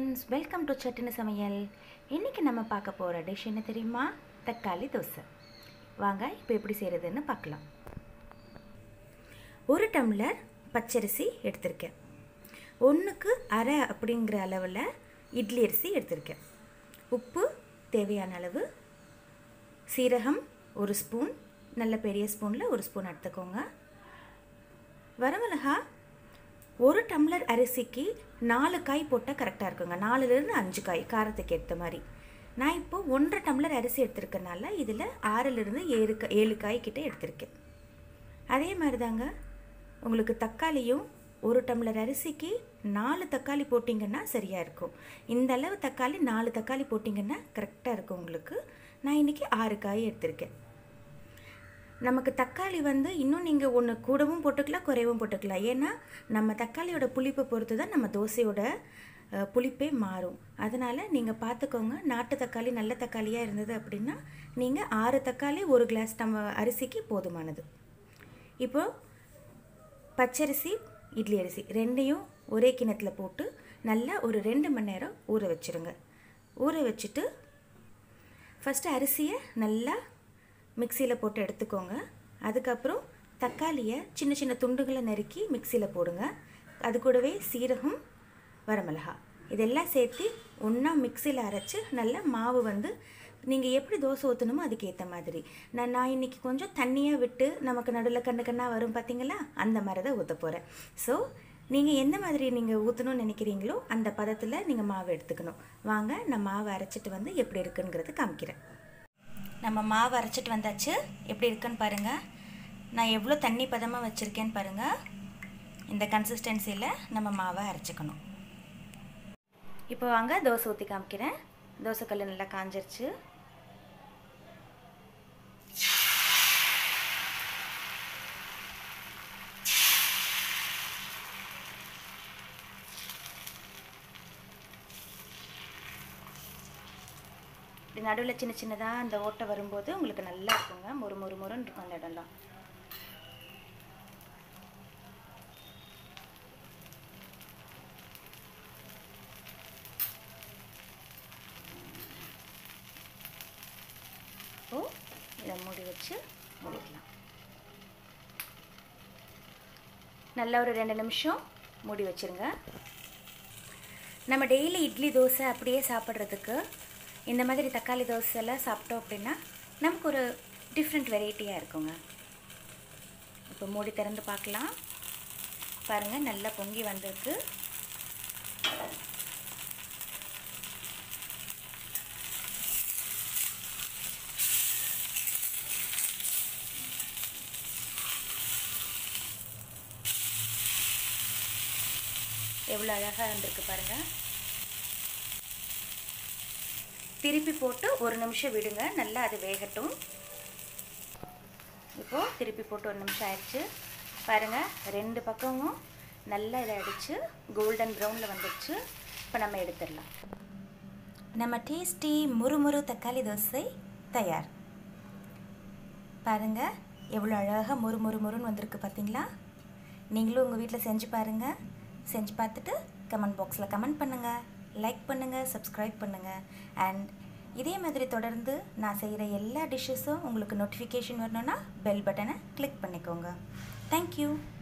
friends welcome to சட்டுன்னு சமையல் இன்றைக்கி நம்ம பார்க்க போகிற டிஷ் என்ன தெரியுமா தக்காளி தோசை வாங்க இப்போ எப்படி செய்கிறதுன்னு பார்க்கலாம் ஒரு டம்ளர் பச்சரிசி எடுத்திருக்கேன் ஒன்றுக்கு அரை அப்படிங்கிற அளவில் இட்லி அரிசி எடுத்திருக்கேன் உப்பு தேவையான அளவு சீரகம் ஒரு ஸ்பூன் நல்ல பெரிய ஸ்பூனில் ஒரு ஸ்பூன் எடுத்துக்கோங்க வரமிளகா ஒரு டம்ளர் அரிசிக்கு நாலு காய் போட்டால் கரெக்டாக இருக்குங்க நாலுலேருந்து அஞ்சு காய் காரத்துக்கு ஏற்ற மாதிரி நான் இப்போ ஒன்றரை டம்ளர் அரிசி எடுத்திருக்கனால இதில் ஆறிலிருந்து ஏழு க ஏழு காய் கிட்டே எடுத்திருக்கேன் அதே மாதிரி தாங்க உங்களுக்கு தக்காளியும் ஒரு டம்ளர் அரிசிக்கு நாலு தக்காளி போட்டிங்கன்னா சரியாக இருக்கும் இந்த அளவு தக்காளி நாலு தக்காளி போட்டிங்கன்னா கரெக்டாக இருக்கும் உங்களுக்கு நான் இன்றைக்கி ஆறு காய் எடுத்திருக்கேன் நமக்கு தக்காளி வந்து இன்னும் நீங்கள் ஒன்று கூடவும் போட்டுக்கலாம் குறைவும் போட்டுக்கலாம் ஏன்னா நம்ம தக்காளியோட புளிப்பை பொறுத்து தான் நம்ம தோசையோட புளிப்பே மாறும் அதனால் நீங்கள் பார்த்துக்கோங்க நாட்டு தக்காளி நல்ல தக்காளியாக இருந்தது அப்படின்னா நீங்கள் ஆறு தக்காளி ஒரு கிளாஸ் நம்ம அரிசிக்கு போதுமானது இப்போது பச்சரிசி இட்லி அரிசி ரெண்டையும் ஒரே கிணத்துல போட்டு நல்லா ஒரு ரெண்டு மணி நேரம் ஊற வச்சுருங்க ஊற வச்சுட்டு ஃபஸ்ட்டு அரிசியை நல்லா மிக்சியில் போட்டு எடுத்துக்கோங்க அதுக்கப்புறம் தக்காளியை சின்ன சின்ன துண்டுகளை நறுக்கி மிக்சியில் போடுங்க அது கூடவே சீரகம் வரமிளகா இதெல்லாம் சேர்த்து ஒன்றா மிக்சியில் அரைச்சி நல்லா மாவு வந்து நீங்கள் எப்படி தோசை ஊற்றணுமோ அதுக்கு ஏற்ற மாதிரி நான் நான் இன்றைக்கி கொஞ்சம் தண்ணியாக விட்டு நமக்கு நடுவில் கண்ணு கண்ணாக வரும் பார்த்தீங்களா அந்த மாதிரி தான் ஊற்ற போகிறேன் ஸோ நீங்கள் எந்த மாதிரி நீங்கள் ஊற்றணும்னு நினைக்கிறீங்களோ அந்த பதத்தில் நீங்கள் மாவு எடுத்துக்கணும் வாங்க நான் மாவு அரைச்சிட்டு வந்து எப்படி இருக்குங்கிறது காமிக்கிறேன் நம்ம மாவு அரைச்சிட்டு வந்தாச்சு எப்படி இருக்குன்னு பாருங்கள் நான் எவ்வளோ தண்ணி பதமாக வச்சுருக்கேன்னு பாருங்கள் இந்த கன்சிஸ்டன்சியில் நம்ம மாவை அரைச்சிக்கணும் இப்போ வாங்க தோசை ஊற்றி காமிக்கிறேன் தோசைக்கல் நல்லா காஞ்சிருச்சு இப்படி நடுவில் சின்ன சின்னதாக அந்த ஓட்டை வரும்போது உங்களுக்கு நல்லா இருக்குங்க மொறு மொறு மொறுன்னு இருக்கும் அந்த இடம்லாம் இப்போ இதை மூடி வச்சு மூடிக்கலாம் நல்லா ஒரு ரெண்டு நிமிஷம் மூடி வச்சுருங்க நம்ம டெய்லி இட்லி தோசை அப்படியே சாப்பிட்றதுக்கு இந்த மாதிரி தக்காளி தோசைலாம் சாப்பிட்டோம் அப்படின்னா நமக்கு ஒரு டிஃப்ரெண்ட் வெரைட்டியாக இருக்குங்க இப்போ மூடி திறந்து பார்க்கலாம் பாருங்கள் நல்லா பொங்கி வந்திருக்கு எவ்வளோ அழகாக இருந்திருக்கு பாருங்கள் திருப்பி போட்டு ஒரு நிமிஷம் விடுங்க நல்லா அது வேகட்டும் இப்போது திருப்பி போட்டு ஒரு நிமிஷம் ஆயிடுச்சு பாருங்கள் ரெண்டு பக்கமும் நல்லா இதை அடித்து கோல்டன் ப்ரௌனில் வந்துடுச்சு இப்போ நம்ம எடுத்துடலாம் நம்ம டேஸ்டி முறுமுறு தக்காளி தோசை தயார் பாருங்கள் எவ்வளோ அழகாக முறு முறு முறுன்னு வந்திருக்கு பார்த்தீங்களா நீங்களும் உங்கள் வீட்டில் செஞ்சு பாருங்கள் செஞ்சு பார்த்துட்டு கமெண்ட் பாக்ஸில் கமெண்ட் பண்ணுங்கள் லைக் பண்ணுங்கள் சப்ஸ்கிரைப் பண்ணுங்கள் அண்ட் இதே மாதிரி தொடர்ந்து நான் செய்கிற எல்லா டிஷ்ஷஸும் உங்களுக்கு நோட்டிஃபிகேஷன் வரணுன்னா பெல் பட்டனை கிளிக் பண்ணிக்கோங்க தேங்க்யூ